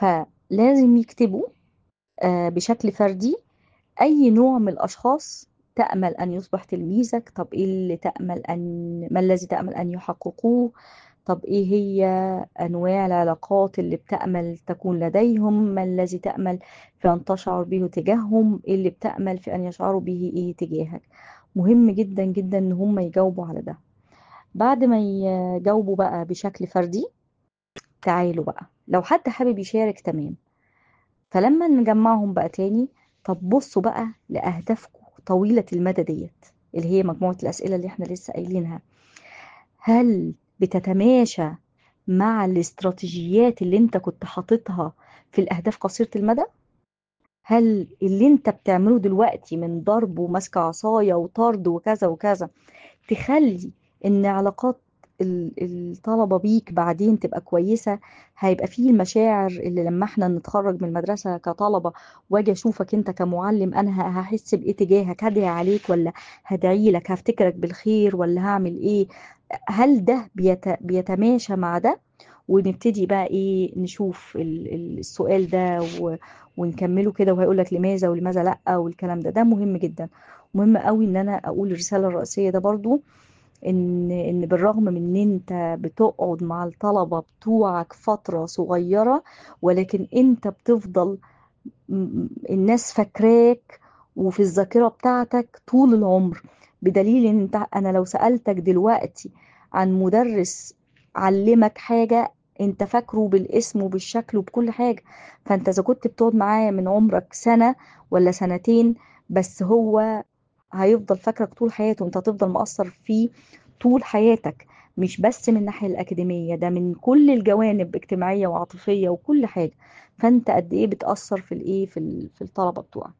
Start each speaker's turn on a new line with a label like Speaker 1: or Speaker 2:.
Speaker 1: فلازم يكتبوا آه، بشكل فردي أي نوع من الأشخاص تأمل أن يصبح تلميذك طب إيه اللي تأمل أن ما الذي تأمل أن يحققوه طب إيه هي أنواع العلاقات اللي بتأمل تكون لديهم ما الذي تأمل في أن تشعر به تجاههم إيه اللي بتأمل في أن يشعروا به إيه تجاهك مهم جدا جدا إن هم يجاوبوا على ده بعد ما يجاوبوا بقى بشكل فردي تعالوا بقى لو حد حابب يشارك تمام فلما نجمعهم بقى تاني طب بصوا بقى لأهدافكم طويلة المدى ديت اللي هي مجموعة الأسئلة اللي احنا لسه قايلينها هل بتتماشى مع الاستراتيجيات اللي انت كنت حاططها في الأهداف قصيرة المدى هل اللي انت بتعمله دلوقتي من ضرب وماسكة عصاية وطرد وكذا وكذا تخلي ان علاقات الطلبة بيك بعدين تبقى كويسة هيبقى فيه المشاعر اللي لما احنا نتخرج من المدرسة كطلبة واجي اشوفك انت كمعلم انا هحس بايه تجاهك هدعي عليك ولا هدعي لك هفتكرك بالخير ولا هعمل ايه هل ده بيت... بيتماشى مع ده ونبتدي بقى ايه نشوف السؤال ده و... ونكمله كده وهيقول لك لماذا ولماذا لا والكلام ده ده مهم جدا مهم قوي ان انا اقول الرسالة الرئيسية ده برضو ان ان بالرغم من ان انت بتقعد مع الطلبة بتوعك فترة صغيرة ولكن انت بتفضل الناس فاكراك وفي الذاكرة بتاعتك طول العمر بدليل ان انت انا لو سألتك دلوقتي عن مدرس علمك حاجة انت فاكره بالاسم وبالشكل وبكل حاجة فانت اذا كنت بتقعد معايا من عمرك سنة ولا سنتين بس هو هيفضل فاكرك طول حياته انت هتفضل مؤثر فيه طول حياتك مش بس من الناحية الأكاديمية ده من كل الجوانب اجتماعية وعاطفية وكل حاجة فانت قد ايه بتأثر في الايه في الطلبة بتوعك